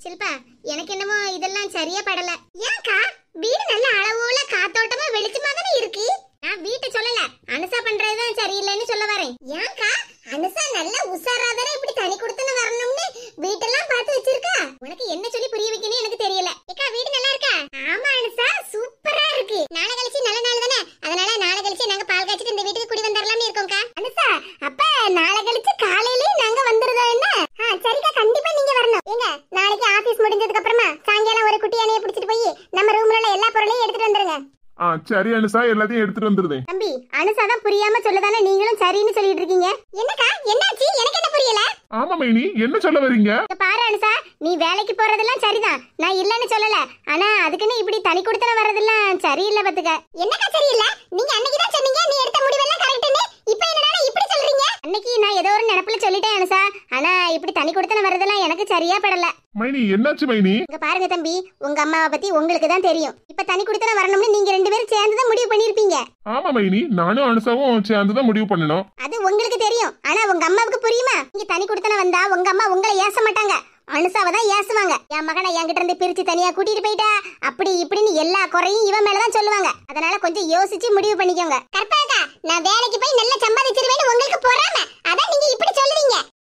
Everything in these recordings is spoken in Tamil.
சில்பா எனக்கு என்னமோ இதெல்லாம் சரியா படல ஏன்க்கா வீடு நல்ல அளவுல காத்தோட்டமா வெளிச்சமா தானே இருக்கு நான் வீட்டை சொல்லல அனுசா பண்றதுதான் சரியில்லைன்னு சொல்ல வரேன் ஏன்க்கா அனுசா நல்ல உஷாரா தானே இப்படி தனி கொடுத்துன்னு வரணும்னு வீட்டெல்லாம் பார்த்து வச்சிருக்கா உனக்கு என்ன சொல்லி புரிய வைக்கணும் எனக்கு தெரியல ஏக்கா வீடு நல்லா இருக்கா ஆமா அனுசா சூப்பரா இருக்கு நாளை கழிச்சு நல்ல நாள் தானே அதனால நாளை கழிச்சு நாங்க பால் காய்ச்சிட்டு இந்த வீட்டுக்கு குடி வந்துடலாம்னு இருக்கோம்க்கா அனுசா அப்ப நாளை கழிச்சு காலையிலேயே நாங்க வந்துருதா என்ன ஆ, சரிக்கா கண்டிப்பா நீங்க வரணும் ஏங்க நாளைக்கு ஆபீஸ் முடிஞ்சதுக்கு அப்புறமா சாயங்காலம் ஒரு குட்டி யானையை பிடிச்சிட்டு போய் நம்ம ரூம்ல உள்ள எல்லா பொருளையும் எடுத்துட்டு வந்துருங்க ஆ சரி அனுசா எல்லாத்தையும் எடுத்துட்டு வந்துருதேன் தம்பி அனுசா தான் புரியாம சொல்லதானே நீங்களும் சரின்னு சொல்லிட்டு இருக்கீங்க என்னக்கா என்னாச்சு எனக்கு என்ன புரியல ஆமா மைனி என்ன சொல்ல வரீங்க இங்க பாரு அனுசா நீ வேலைக்கு போறதெல்லாம் சரிதான் நான் இல்லன்னு சொல்லல ஆனா அதுக்குன்னு இப்படி தனி கொடுத்தன வர்றதெல்லாம் சரியில்லை பாத்துக்க என்னக்கா சரியில்லை நீங்க அன்னைக்கு தான் சொன்னீங்க நீ எடுத்த முடிவெல்லாம் கரெக்ட்னு இப்போ என்னடா இப்படி சொல்றீங்க அன்னைக்கு நான் ஏதோ ஒரு நினைப்புல சொல்லிட்டேன் அனுசா ஆனா இப்படி தனி கொடுத்தன வர்றதெல்லாம் எனக்கு சரியா படல மைனி என்னாச்சு மைனி இங்க பாருங்க தம்பி உங்க அம்மாவை பத்தி உங்களுக்கு தான் தெரியும் இப்ப தனி கொடுத்தன வரணும்னு நீங்க ரெண்டு பேரும் சேர்ந்து தான் முடிவு பண்ணிருப்பீங்க ஆமா மைனி நானும் அனுசாவும் சேர்ந்து தான் முடிவு பண்ணணும் அது உங்களுக்கு தெரியும் ஆனா உங்க அம்மாவுக்கு புரியுமா நீங்க தனி கொடுத்தன வந்தா உங்க அம்மா உங்களை ஏச மாட்டாங்க அனுசாவை தான் ஏசுவாங்க என் மகனை என்கிட்ட இருந்து பிரிச்சு தனியா கூட்டிட்டு போயிட்டா அப்படி இப்படின்னு எல்லா குறையும் இவன் மேலதான் சொல்லுவாங்க அதனால கொஞ்சம் யோசிச்சு முடிவு பண்ணிக்கோங்க கற்பகா நான் வேலைக்கு போய் நல்லா சம்பாதிச்சிருவேன்னு உங்களுக்கு பொறாம அதான் நீங்க இப்படி சொல்லுவீங்க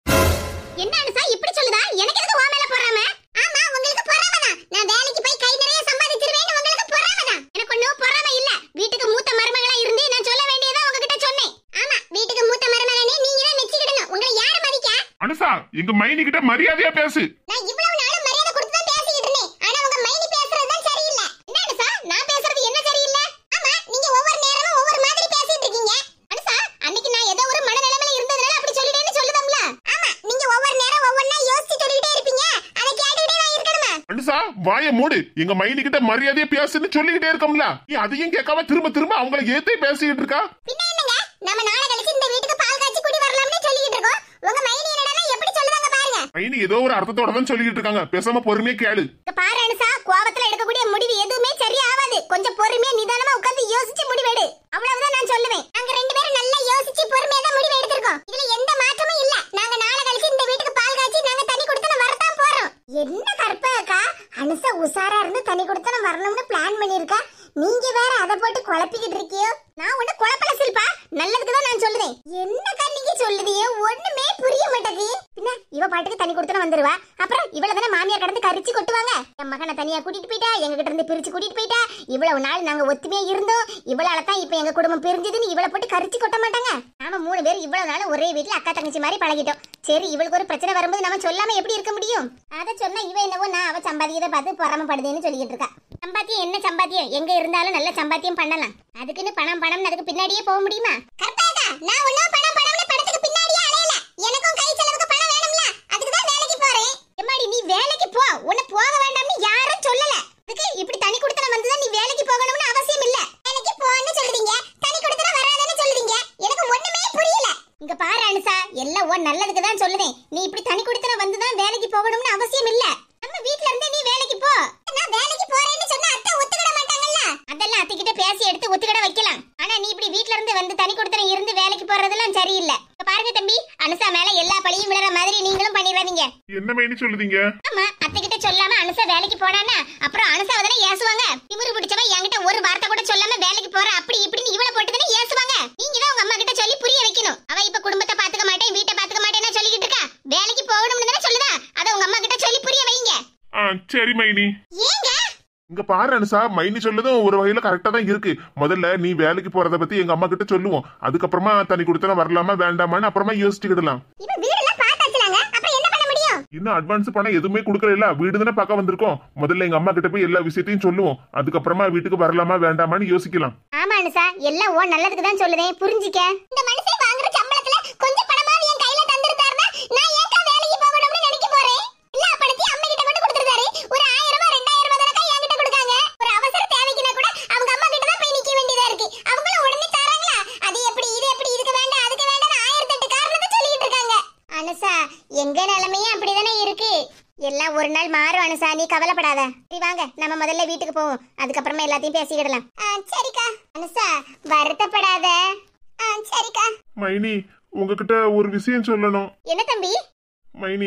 என்ன அனுசா இப்படி சொல்லுதா எனக்கு எதுக்கு உன் மேல பொறாம ஆமா உங்களுக்கு பொறாம தான் நான் வேலைக்கு போய் கை நிறைய சம்பாதிச்சிருவேன்னு உங்களுக்கு பொறாம தான் எனக்கு ஒண்ணும் பொறாம இல்ல வீட்டுக்கு மூத்த மருமகளா இருந்து நான் சொல்ல வேண்டியதா உங்ககிட்ட சொன்னேன் ஆமா வீட்டுக்கு மூத்த மருமகனே நீங்க தான் மெச்சிக்கிடணும் உங்களை யாரு மதிக்க அனுசா எங்க மைனி கிட்ட மரியாதையா பேசு நான் இவ்வளவு நாளும் மரியாதை கொடுத்து தான் பேசிக்கிட்டு இருந்தேன் ஆனா உங்க மைனி பேசுறது தான் சரியில்லை என்ன அனுசா நான் பேசுறது என்ன சரியில்லை ஆமா நீங்க ஒவ்வொரு நேரமும் ஒவ்வொரு மாதிரி பேசிட்டு இருக்கீங்க அனுசா அன்னைக்கு நான் ஏதோ ஒரு மனநிலைமையில இருந்ததுனால அப்படி சொல்லிட்டேன்னு சொல்லுதம்ல ஆமா நீங்க ஒவ்வொரு நேரம் ஒவ்வொன்னா யோசிச்சு சொல்லிட்டே இருப்பீங்க அதை கேட்டுக்கிட்டே நான் இருக்கணுமா அனுசா வாய மூடு எங்க மைனி கிட்ட மரியாதையா பேசுன்னு சொல்லிக்கிட்டே இருக்கோம்ல நீ அதையும் கேட்காம திரும்ப திரும்ப அவங்கள ஏத்தே பேசிக்கிட்டு இருக்கா பின்ன என்னங்க நம்ம நாளை கழிச்சு இந்த வீட்டுக்கு பால் காய்ச்சி குடி வரலாம்னு சொல்லிக்கிட்டு இருக்கோம் உங்க மைனி என்னடா எப்படி சொல்லுவாங்க பாருங்க மைனி ஏதோ ஒரு அர்த்தத்தோட தான் சொல்லிக்கிட்டு இருக்காங்க பேசாம பொறுமையா கேளு இங்க பாரு அனுசா கோவத்துல எடுக்கக்கூடிய முடிவு எதுவுமே சரியா ஆகாது கொஞ்சம் பொறுமையா நிதானமா உட்கார்ந்து யோசிச்சு முடிவெடு அவ்வளவுதான் நான் சொல்லுவேன் நாங்க ரெண்டு பேரும் நல்லா யோசிச்சு பொறுமையா தான் முடிவு எடுத்திருக்கோம் இதுல எந்த மாற்றமும் இல்ல நாங்க நாளை கழிச்சு இந்த வீட்டுக்கு பால் காய்ச்சி நாங்க தண்ணி கொடுத்து வரதான் போறோம் என்ன கற்பகா அனுசா உசாரா இருந்து தண்ணி கொடுத்து வரணும்னு பிளான் பண்ணிருக்கா நீங்க வேற அதை போட்டு குழப்பிக்கிட்டு இருக்கியோ நான் உன்ன குழப்பல சில்பா நல்லதுக்கு தான் நான் சொல்லுதேன் என்னக்கா நீங்க சொல்லுதியோ ஒண்ணுமே புரிய மாட்டேங்குது பின்ன இவ பாட்டுக்கு தண்ணி கொடுத்து வந்துருவா அப்புறம் இவ்வளவு தானே மாமியார் கடந்து கரிச்சு கொட்டுவாங்க என் மகனை தனியா கூட்டிட்டு போயிட்டா எங்க கிட்ட இருந்து பிரிச்சு கூட்டிட்டு போயிட்டா இவ்வளவு நாள் நாங்க ஒத்துமையா இருந்தோம் இவ்வளவு தான் இப்ப எங்க குடும்பம் பிரிஞ்சதுன்னு இவளை போட்டு கரிச்சு கொட்ட மாட்டாங்க நாம மூணு பேர் இவ்வளவு நாள் ஒரே வீட்ல அக்கா தங்கச்சி மாதிரி பழகிட்டோம் சரி இவளுக்கு ஒரு பிரச்சனை வரும்போது நம்ம சொல்லாம எப்படி இருக்க முடியும் அதை சொன்னா இவ என்னவோ நான் அவ சம்பாதிக்கிறத பார்த்து பொறாமப்படுதுன்னு சொல்லிட்டு இருக்கா சம்பாத்தியம் என்ன சம்பாத்தியம் எங்க இருந்தாலும் நல்ல சம்பாத்தியம் பண்ணலாம் அதுக்குன்னு பணம் பணம் அதுக்கு பின்னாடியே போக முடியுமா கரெக்டா நான் ஒன்னும் பணம் பணம்னு பணத்துக்கு பின்னாடியே அலையல எனக்கும் கை செலவுக்கு பணம் வேணும்ல அதுக்கு தான் வேலைக்கு போறேன் எம்மாடி நீ வேலைக்கு போ உன்னை போக வேண்டாம்னு யாரும் சொல்லல அதுக்கு இப்படி தனி கொடுத்தன வந்துதான் நீ வேலைக்கு போகணும்னு அவசியம் இல்ல வேலைக்கு போன்னு சொல்றீங்க தனி கொடுத்தன வராதன்னு சொல்றீங்க எனக்கு ஒண்ணுமே புரியல இங்க பாரு அனுசா எல்லாம் உன் நல்லதுக்கு தான் சொல்லுவேன் நீ இப்படி தனி கொடுத்தன வந்து தான் வேலைக்கு போகணும்னு அவசியம் இல்ல நம்ம வீட்ல இருந்தே நீ வேலைக்கு போ நான் வேலைக்கு போறேன்னு சொன்னா அத்தை ஒத்துக்கிட மாட்டாங்கல்ல அதெல்லாம் அத்தை கிட்ட பேசி எடுத்து ஒத்துக்கிட வைக்கலாம் ஆனா நீ இப்படி வீட்ல இருந்து வந்து தனி கொடுத்தன இருந்து வேலைக்கு போறதெல்லாம் சரியில்லை இப்ப பாருங்க தம்பி அனுசா மேல எல்லா பழியும் விழுற மாதிரி நீங்களும் பண்ணிடாதீங்க என்ன மைனி சொல்லுதீங்க ஆமா அத்தை கிட்ட சொல்லாம அனுசா வேலைக்கு போனானா அப்புறம் அனுசாவை தானே ஏசுவாங்க திமிரு பிடிச்சவ என்கிட்ட ஒரு வார்த்தை கூட சொல்லாம வேலைக்கு போற அப்படி இப்படின்னு இவளை போட்டு தானே ஏசுவாங்க நீங்க தான் உங்க அம்மா கிட்ட சொல்லி புரிய வைக்கணும் அவ இப்ப குடும்பத்தை பாத்துக்க மாட்டேன் வீட்டை பாத்துக்க மாட்டேன்னு சொல்லிக்கிட்டு இருக்கா வேலைக்கு போகணும்னு தானே சொல்லுதா அத உங்க அம்மா கிட்ட சொல்லி புரிய வைங்க ஆ சரி மைனி ஏங்க இங்க பாரு அனுசா மைனி சொல்லதும் ஒரு வகையில கரெக்டா தான் இருக்கு முதல்ல நீ வேலைக்கு போறத பத்தி எங்க அம்மா கிட்ட சொல்லுவோம் அதுக்கப்புறமா தனி கொடுத்தனா வரலாமா வேண்டாமான்னு அப்புறமா யோசிச்சுக்கிடலாம் இப்ப வீடெல்லாம் பார்த்தாச்சுலாங்க அப்புறம் என்ன பண்ண முடியும் இன்னும் அட்வான்ஸ் பணம் எதுவுமே கொடுக்கல வீடு தானே பார்க்க வந்திருக்கோம் முதல்ல எங்க அம்மா கிட்ட போய் எல்லா விஷயத்தையும் சொல்லுவோம் அதுக்கப்புறமா வீட்டுக்கு வரலாமா வேண்டாமான்னு யோசிக்கலாம் ஆமா அனுசா எல்லாம் ஓ நல்லதுக்கு தான் சொல்லுதேன் புரிஞ்சிக்க இந்த மனுஷன் வாங்குற சம்பளத்துல கொஞ்சம் பணமாவது என் கையில தந்திருந்தாருன்னா நான் ஏன்க்கா வேலைக்கு போகணும்னு நினைக்க போறேன் எல்லா பணத்தையும் அம்மா கிட்ட மட்டும் கொடுத்துருந்தாரு ஒரு ஆயிரமா ரெண்டாயிரம் ரூபாய் தானக்கா என்கிட்ட கொடுக்காங்க ஒரு அவசர தேவைக்குனா கூட அவங்க அம்மா கிட்ட தான் போய் நிக்க வேண்டியதா இருக்கு அவங்களும் உடனே தராங்களா அது எப்படி இது எப்படி இதுக்கு வேண்டாம் அதுக்கு வேண்டாம் ஆயிரத்தி எட்டு காரணத்தை சொல்லிட்டு இருக்காங்க அனுசா எங்க நிலைமையும் அப்படிதானே இருக்கு எல்லாம் ஒரு நாள் மாறும் அனுசா நீ கவலைப்படாத சரி வாங்க நம்ம முதல்ல வீட்டுக்கு போவோம் அதுக்கப்புறமா எல்லாத்தையும் பேசிக்கிடலாம் ஆ, சரிக்கா அனுசா வருத்தப்படாத ஆ, சரிக்கா மைனி உங்ககிட்ட ஒரு விஷயம் சொல்லணும் என்ன தம்பி மைனி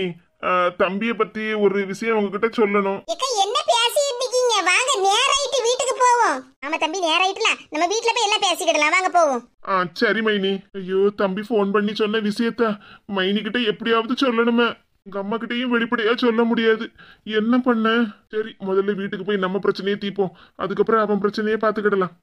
அஹ், தம்பிய பத்தி ஒரு விஷயம் உங்ககிட்ட சொல்லணும் எக்க என்ன பேசிட்டு இருக்கீங்க வாங்க நேராயிட்டு வீட்டுக்கு போவோம் ஆமா தம்பி நேராயிட்டுல நம்ம வீட்ல போய் எல்லாம் பேசிக்கிடலாம் வாங்க போவோம் ஆ சரி மைனி ஐயோ தம்பி ஃபோன் பண்ணி சொன்ன விஷயத்த மைனி கிட்ட எப்படியாவது சொல்லணுமே உங்க அம்மா கிட்டயும் வெளிப்படையா சொல்ல முடியாது என்ன பண்ண சரி முதல்ல வீட்டுக்கு போய் நம்ம பிரச்சனையை தீப்போம் அதுக்கப்புறம் அவன் பிரச்சனையை பாத்துக்கிடலாம்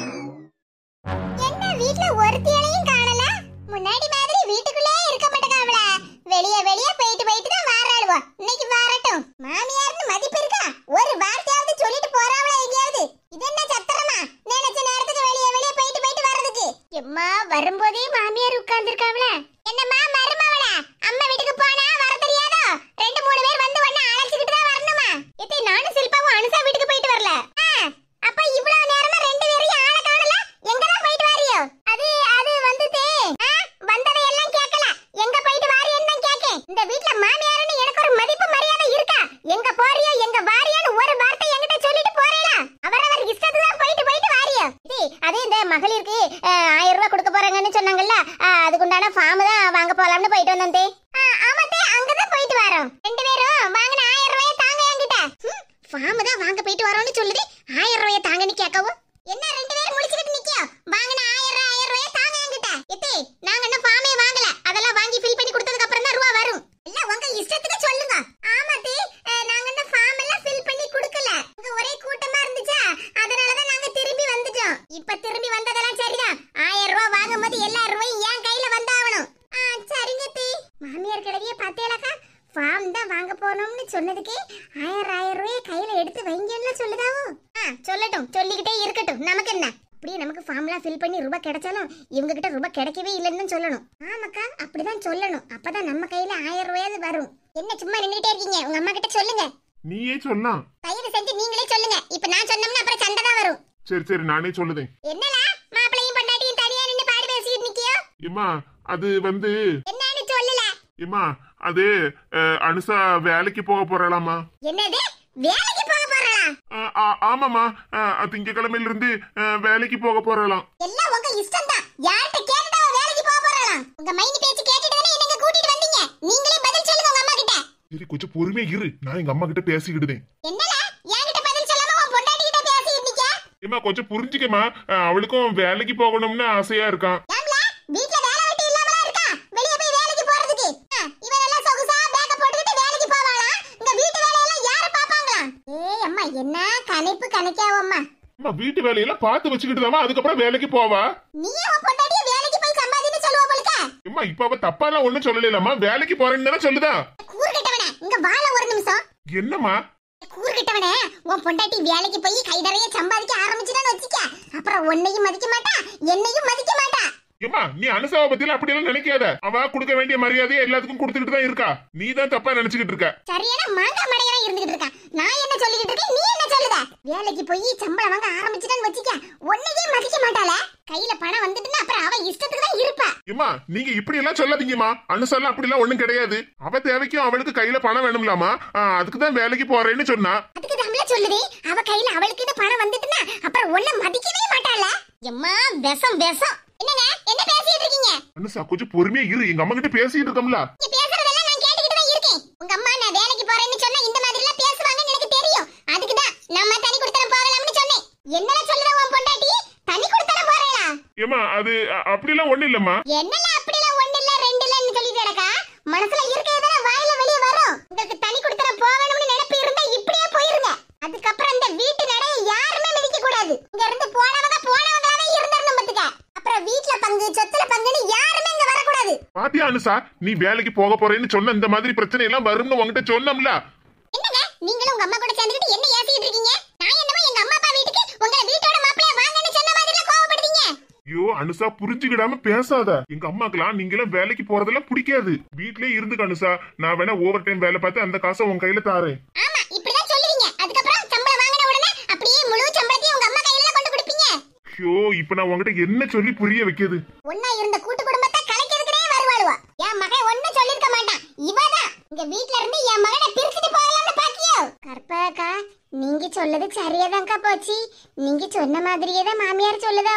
என்ன வீட்ல ஒருத்தியலையும் காணல முன்னாடி மாதிரி வீட்டுக்குள்ளே இருக்க மாட்டேங்காவல வெளிய வெளிய போயிட்டு போயிட்டு தான் வாராளுவோ இன்னைக்கு வரட்டும் மாமியார்னு மதிப்பு இருக்கா ஒரு வார்த்தையாவது சொல்லிட்டு போறாவளா எங்கேயாவது இது என்ன சத்திரமா நினைச்ச நேரத்துக்கு வெளிய வெளிய போயிட்டு போயிட்டு வர்றதுக்கு எம்மா வரும்போதே மாமியார் உட்கார்ந்துருக்காவல என்னம்மா மருமவள அம்மா வீட்டுக்கு போனா வர தெரியாதோ ரெண்டு மூணு பேர் வந்து உடனே அழைச்சிக்கிட்டு தான் வரணுமா இத்தை நானும் சில்பாவும் அனுசா வீட்டுக்கு போயிட்டு வரல ஆ, அப்ப இவ்வளவு நேரமா ரெண்டு பேரையும் ஆள காணல எங்கதான் போயிட்டு வாரியோ அது அது வந்துதே ஆ, வந்ததை எல்லாம் கேட்கல எங்க போயிட்டு வாரியன்னு தான் கேக்கேன் இந்த வீட்ல மாமியாருன்னு எனக்கு ஒரு மதிப்பு மரியாதை இருக்கா எங்க போறியோ எங்க வாரியோன்னு ஒரு வார்த்தை என்கிட்ட சொல்லிட்டு போறீங்களா அவரவர் இஷ்டத்துக்கு தான் போயிட்டு போயிட்டு வாரியோ இது அதே இந்த மகளிருக்கு அஹ், ஆயிரம் ரூபாய் கொடுக்க போறாங்கன்னு சொன்னாங்கல்ல அஹ், அதுக்குண்டான ஃபார்ம் தான் வாங்க போலாம்னு போயிட்டு வந்தோம் தே ஆமாத்தே அங்கதான் போயிட்டு வரோம் ரெண்டு பேரும் வாங்கின ஆயிரம் ரூபாய் தாங்க என்கிட்ட ஃபார்ம் தான் வாங்க போயிட்டு வரோம்னு சொல்லுது ஆயிரம் ரூபாய் தாங்கன்னு கேட்கவும் என்ன ரெண்டு பேரும் முடிச்சுக்கிட்டு நிக்கியோ வாங்கின ஆயிரம் ரூபாய் ஆயிரம் ரூபாய் தாங்க என்கிட்ட எத்தே நாங்க இன்னும் ஃபார்மே வாங்கல அதெல்லாம் வாங்கி ஃபில் பண்ணி கொடுத்ததுக்கு அப்புறம் தான் ரூபா வரும் எல்லாம் உங்க இஷ்டத்துக்கு சொல்லுங்க ஆமா தே அஹ், நாங்க இந்த ஃபார்ம் எல்லாம் ஃபில் பண்ணி கொடுக்கல இங்க ஒரே கூட்டமா இருந்துச்சா அதனால தான் நாங்க திரும்பி வந்துட்டோம் இப்ப திரும்பி வந்ததெல்லாம் சரிதான் ஆயிரம் ரூபாய் வாங்கும்போது எல்லா ரூபாயும் என் கையில வந்தாகணும் ஆ, சரிங்க தே மாமியார் கிழவிய பார்த்தேலக்கா ஃபார்ம் தான் வாங்க போனோம்னு சொன்னதுக்கே ஆயிரம் ஆயிரம் ரூபாய் கையில எடுத்து வைங்கன்னு சொல்லுதாவோ ஆ சொல்லட்டும் சொல்லிக்கிட்டே இருக்கட்டும் நமக்கு என்ன அப்படியே நமக்கு ஃபார்ம்லாம் ஃபில் பண்ணி ரூபாய் கிடைச்சாலும் இவங்க கிட்ட ரூபாய் கிடைக்கவே இல்லைன்னு தான் சொல்லணும் ஆமாக்கா அப்படிதான் சொல்லணும் அப்பதான் நம்ம கையில ஆயிரம் ரூபாயாவது வரும் என்ன சும்மா நின்னுட்டே இருக்கீங்க உங்க அம்மா கிட்ட சொல்லுங்க நீயே சொல்லலாம் தயவு செஞ்சு நீங்களே சொல்லுங்க இப்ப நான் சொன்னோம்னா அப்புறம் சண்டை தான் வரும் சரி சரி நானே சொல்லுதேன் என்னடா மாப்பிளையும் பொண்டாட்டியும் தனியா நின்னு பாடி பேசிட்டு நிக்கியோ ஏம்மா அது வந்து என்னன்னு சொல்லல ஏம்மா அது அஹ், அனுசா வேலைக்கு போக போறாளாமா என்னது வேலைக்கு போக போறா அஹ், ஆ- ஆமாம்மா அஹ், திங்கக்கிழமையில இருந்து அஹ், வேலைக்கு போக போறாளாம் எல்லாம் உங்க இஷ்டம் தான் யார்கிட்ட கேட்டுட்டு அவ வேலைக்கு போக போறாளாம் உங்க மைனி பேச்சு கேட்டுட்டு தானே என்னங்க கூட்டிட்டு வந்தீங்க நீங்களே பதில் சொல்லுங்க உங்க அம்மா கிட்ட சரி கொஞ்சம் பொறுமையா இரு நான் எங்க அம்மா கிட்ட பேசிக்கிடுதேன் என்னல என்கிட்ட பதில் சொல்லாம உன் பொண்டாட்டி கிட்ட பேசிட்டு நிக்க ஏம்மா கொஞ்சம் புரிஞ்சுக்கம்மா அஹ், அவளுக்கும் வேலைக்கு போகணும்னு ஆசையா இருக்கான் ஏம்ல வீட்ல வேலை வெட்டி இல்லாமலா இருக்கா வெளிய போய் வேலைக்கு போறதுக்கு ஆ, இவன் எல்லாம் சொகுசா பேக்க போட்டுக்கிட்டு வேலைக்கு போவாளா இந்த வீட்டு வேலையெல்லாம் யாரு பாப்பாங்களா ஏய் அம்மா என்ன கணிப்பு கணிக்காவம்மா அம்மா வீட்டு வேலையெல்லாம் பார்த்து வச்சுக்கிட்டு தாமா அதுக்கப்புறம் வேலைக்கு போவா நீயே உன் பொண்டாட்டிய வேலைக்கு போய் சம்பாதின்னு சொல்லுவ போலுக்க அம்மா இப்ப அவ தப்பாலாம் ஒண்ணும் சொல்லலாமா வேலைக்கு போறேன்னு தானே சொல்லுதா கூறுகிட்டவனே இங்க வாழ ஒரு நிமிஷம் என்னம்மா கூறுகிட்டவனே உன் பொண்டாட்டி வேலைக்கு போய் கை நிறைய சம்பாதிக்க ஆரம்பிச்சுட்டான்னு வச்சுக்க அப்புறம் உன்னையும் மதிக்க மாட்டா என்னையும் மதிக்க மாட்டா ஏம்மா நீ அனுசாவை பத்திலாம் அப்படி எல்லாம் நினைக்காத அவ கொடுக்க வேண்டிய மரியாதையை எல்லாத்துக்கும் கொடுத்துக்கிட்டு தான் இருக்கா நீ தான் தப்பா நினைச்சுக்கிட்டு இருக்க சரியான மாங்கா மடையரா இருந்துகிட்டு இருக்கா நான் என்ன சொல்லிக்கிட்டு இருக்கேன் நீ என்ன சொல்லுத வேலைக்கு போய் சம்பளம் வாங்க ஆரம்பிச்சுட்டான்னு வச்சுக்க உன்னையே மதிக்க மாட்டாள கையில பணம் வந்துட்டுன்னா அப்புறம் அவ இஷ்டத்துக்கு தான் இருப்பா ஏம்மா நீங்க இப்படி எல்லாம் சொல்லாதீங்கம்மா அனுசாலாம் அப்படி எல்லாம் ஒண்ணும் கிடையாது அவ தேவைக்கும் அவளுக்கு கையில பணம் வேணும்லாமா அதுக்கு தான் வேலைக்கு போறேன்னு சொன்னா அதுக்கு தமிழ சொல்லுதே அவ கையில அவளுக்கு பணம் வந்துட்டுன்னா அப்புறம் உன்னை மதிக்கவே மாட்டாள எம்மா விஷம் விஷம் என்னங்க என்ன பேசிட்டு இருக்கீங்க அனுசா கொஞ்சம் பொறுமையா இரு எங்க அம்மா கிட்ட பேசிட்டு இருக்கோம்ல நீ பேசுறதெல்லாம் நான் கேட்டுக்கிட்டு தான் இருக்கேன் உங்க அம்மா நான் வேலைக்கு போறேன்னு சொன்னா இந்த மாதிரி எல்லாம் பேசுவாங்கன்னு எனக்கு தெரியும் அதுக்கு தான் நம்ம தனி கொடுத்தனம் போகலாம்னு சொன்னேன் என்னல சொல்லுற உன் பொண்டாட்டி தனி கொடுத்தனம் போறேளா ஏம்மா அது அ- அப்படிலாம் ஒண்ணும் இல்லம்மா என்னல அப்படிலாம் ஒண்ணு இல்ல ரெண்டு இல்லன்னு சொல்லிட்டு கிடக்கா மனசுல இருக்கிறதா வாயில வெளிய வரும் உங்களுக்கு தனி கொடுத்தனம் போகணும்னு நினைப்பு இருந்தா இப்படியே போயிருங்க அதுக்கப்புறம் இந்த வீட்டு நடைய யாருமே மிதிக்க கூடாது இங்க இருந்து போனவங்க போனவங்களாவே இருந்திரணும் பாத்துக்க அப்புறம் வீட்ல பங்கு சொத்துல பங்குன்னு யாருமே இங்க வரக்கூடாது பாத்தியா அனுசா நீ வேலைக்கு போக போறேன்னு சொன்ன இந்த மாதிரி பிரச்சனை எல்லாம் வரும்னு உங்ககிட்ட சொன்னோம்ல என்னங்க நீங்களும் உங்க அம்மா கூட சேர்ந்துக்கிட்டு என்ன ஏசிட்டு இருக்கீங்க நான் என்னமோ எங்க அம்மா அப்பா வீட்டுக்கு உங்க வீட்டோட மாப்பிளைய வாங்கன்னு சொன்ன மாதிரி எல்லாம் கோவப்படுவீங்க ஐயோ அனுசா புரிஞ்சுக்கிடாம பேசாத எங்க அம்மாக்கெல்லாம் நீங்களாம் வேலைக்கு போறதெல்லாம் பிடிக்காது வீட்லயே இருந்துக்க அனுசா நான் வேணா ஓவர் டைம் வேலை பார்த்து அந்த காசை உன் கையில தாரேன் ஆமா இப்படிதான் சொல்லுவீங்க அதுக்கப்புறம் சம்பளம் வாங்கின உடனே அப்படியே முழு சம்பளத்தையும் உங்க அம்மா கையில கொண்டு கொடுப்பீங்க ஐயோ இப்ப நான் உன்கிட்ட என்ன சொல்லி புரிய வைக்கிறது ஒன்னா இருந்த கூட்டு குடும்பத்தை கலைக்கிறதுக்கே வருவாளுவா என் மகன் ஒண்ணும் சொல்லிருக்க மாட்டான் இவதான் இங்க வீட்ல இருந்து என் மகனை பிரிச்சுட்டு போகலாம்னு பாக்கியோ கற்பகா நீங்க சொல்லது சரியாதான்க்கா போச்சு நீங்க சொன்ன மாதிரியே தான் மாமியார் சொல்லுதாவோ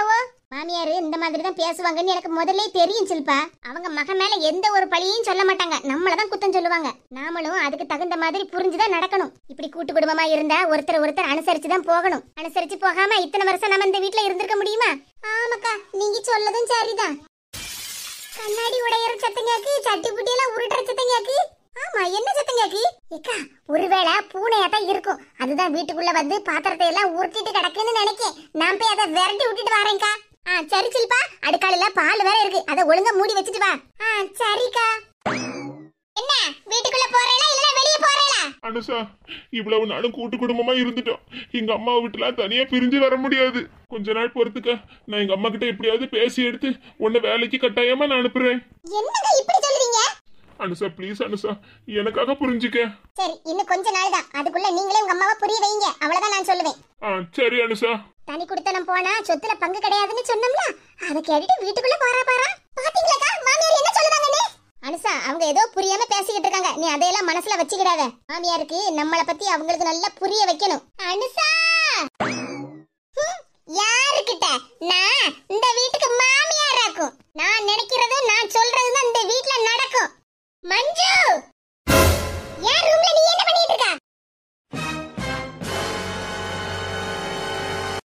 மாமியார் இந்த மாதிரி தான் பேசுவாங்கன்னு எனக்கு முதல்ல தெரியும் சில்பா அவங்க மகன் மேல எந்த ஒரு பழியையும் சொல்ல மாட்டாங்க நம்மள தான் குத்தம் சொல்லுவாங்க நாமளும் அதுக்கு தகுந்த மாதிரி புரிஞ்சுதான் நடக்கணும் இப்படி கூட்டு குடும்பமா இருந்தா ஒருத்தர் ஒருத்தர் அனுசரிச்சு தான் போகணும் அனுசரிச்சு போகாம இத்தனை வருஷம் நம்ம இந்த வீட்ல இருந்திருக்க முடியுமா ஆமாக்கா நீங்க சொல்லதும் சரிதான் கண்ணாடி உடையற சத்தம் கேக்கு சட்டி புட்டியெல்லாம் உருட்டுற சத்தம் கேக்கு ஆமா என்ன சத்தம் கேக்கு ஏக்கா ஒருவேளை பூனையா தான் இருக்கும் அதுதான் வீட்டுக்குள்ள வந்து பாத்திரத்தை எல்லாம் உருட்டிட்டு கிடக்குன்னு நினைக்கேன் நான் போய் அதை விரட்டி விட்டுட்டு வரேன்க்கா ஆ சரி சில்பா அடுக்காலையில பால் வேற இருக்கு அதை ஒழுங்கா மூடி வச்சுட்டு வா ஆ சரிக்கா என்ன வீட்டுக்குள்ள போறேனா இல்ல வெளிய போறேனா அனுசா இவ்வளவு நாளும் கூட்டு குடும்பமா இருந்துட்டோம் எங்க அம்மாவை விட்டுலாம் தனியா பிரிஞ்சு வர முடியாது கொஞ்ச நாள் பொறுத்துக்க நான் எங்க அம்மா கிட்ட எப்படியாவது பேசி எடுத்து உன்னை வேலைக்கு கட்டாயமா நான் அனுப்புறேன் என்னங்க இப்படி சொல்றீங்க அனுசா ப்ளீஸ் அனுசா எனக்காக புரிஞ்சுக்க சரி இன்னும் கொஞ்ச நாள் தான் அதுக்குள்ள நீங்களே உங்க அம்மாவை புரிய வைங்க அவ்வளவுதான் நான் சொல்லுவேன் ஆ சரி அனுசா தனி குடுத்தனம் போனா சொத்துல பங்கு கிடையாதுன்னு சொன்னோம்ல அதை கேட்டுட்டு வீட்டுக்குள்ள போறா பாரா பாத்தீங்களாக்கா மாமியார் என்ன சொல்லுதாங்கன்னு அனுசா அவங்க ஏதோ புரியாம பேசிக்கிட்டு இருக்காங்க நீ அதையெல்லாம் மனசுல வச்சுக்கிடாத மாமியாருக்கு நம்மள பத்தி அவங்களுக்கு நல்லா புரிய வைக்கணும் அனுசா ஹம், யாருக்கிட்ட நான் இந்த வீட்டுக்கு மாமியாராக்கும் நான் நினைக்கிறது நான் சொல்றது தான் இந்த வீட்ல நடக்கும் மஞ்சு